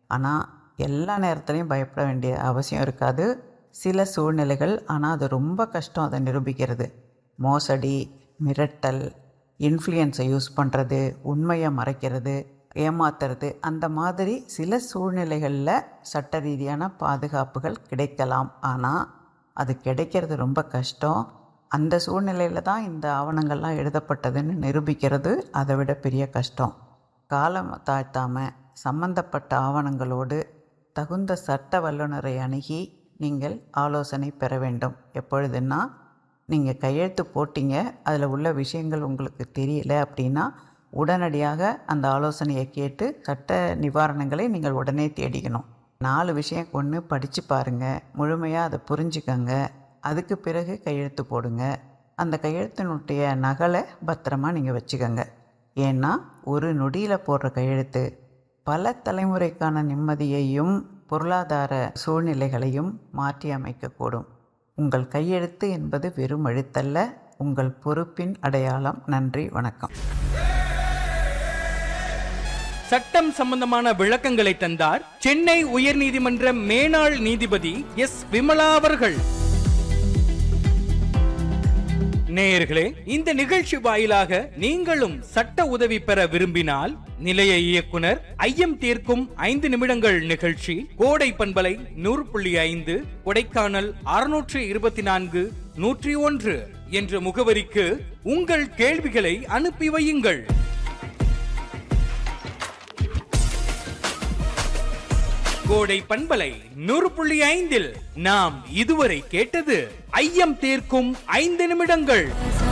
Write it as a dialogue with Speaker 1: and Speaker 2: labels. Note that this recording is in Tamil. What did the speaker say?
Speaker 1: ஆனால் எல்லா நேரத்துலையும் பயப்பட வேண்டிய அவசியம் இருக்காது சில சூழ்நிலைகள் ஆனால் அது ரொம்ப கஷ்டம் அதை நிரூபிக்கிறது மோசடி மிரட்டல் இன்ஃப்ளூயன்ஸை யூஸ் பண்ணுறது உண்மையை மறைக்கிறது ஏமாத்துறது அந்த மாதிரி சில சூழ்நிலைகளில் சட்ட ரீதியான பாதுகாப்புகள் கிடைக்கலாம் ஆனால் அது கிடைக்கிறது ரொம்ப கஷ்டம் அந்த சூழ்நிலையில் தான் இந்த ஆவணங்கள்லாம் எழுதப்பட்டதுன்னு நிரூபிக்கிறது அதை விட பெரிய கஷ்டம் காலம் தாழ்த்தாமல் சம்பந்தப்பட்ட ஆவணங்களோடு தகுந்த சட்ட வல்லுநரை அணுகி நீங்கள் ஆலோசனை பெற வேண்டும் எப்பொழுதுன்னா நீங்கள் கையெழுத்து போட்டீங்க அதில் உள்ள விஷயங்கள் உங்களுக்கு தெரியல அப்படின்னா உடனடியாக அந்த ஆலோசனையை கேட்டு சட்ட நிவாரணங்களை நீங்கள் உடனே தேடிக்கணும் நாலு விஷயம் ஒன்று படித்து பாருங்கள் முழுமையாக அதை புரிஞ்சுக்கங்க அதுக்கு பிறகு கையெழுத்து போடுங்க அந்த கையெழுத்தினுடைய நகலை பத்திரமா நீங்கள் வச்சுக்கோங்க ஏன்னா ஒரு நொடியில் போடுற கையெழுத்து பல தலைமுறைக்கான நிம்மதியையும் பொருளாதார சூழ்நிலைகளையும் மாற்றி அமைக்கக்கூடும் உங்கள் கையெழுத்து என்பது வெறும் எழுத்தல்ல உங்கள் பொறுப்பின் அடையாளம் நன்றி வணக்கம்
Speaker 2: சட்டம் சம்பந்தமான விளக்கங்களை தந்தார் சென்னை உயர்நீதிமன்ற மேனாள் நீதிபதி எஸ் விமலா அவர்கள் நேயர்களே இந்த நிகழ்ச்சி வாயிலாக நீங்களும் சட்ட உதவி பெற விரும்பினால் நிலைய இயக்குனர் ஐயம் தீர்க்கும் ஐந்து நிமிடங்கள் நிகழ்ச்சி கோடை பண்பலை நூறு புள்ளி ஐந்து கொடைக்கானல் அறுநூற்று இருபத்தி நான்கு நூற்றி ஒன்று என்ற முகவரிக்கு உங்கள் கேள்விகளை அனுப்பி வையுங்கள் கோடை பண்பலை நூறு புள்ளி ஐந்தில் நாம் இதுவரை கேட்டது ஐயம் தீர்க்கும் ஐந்து நிமிடங்கள்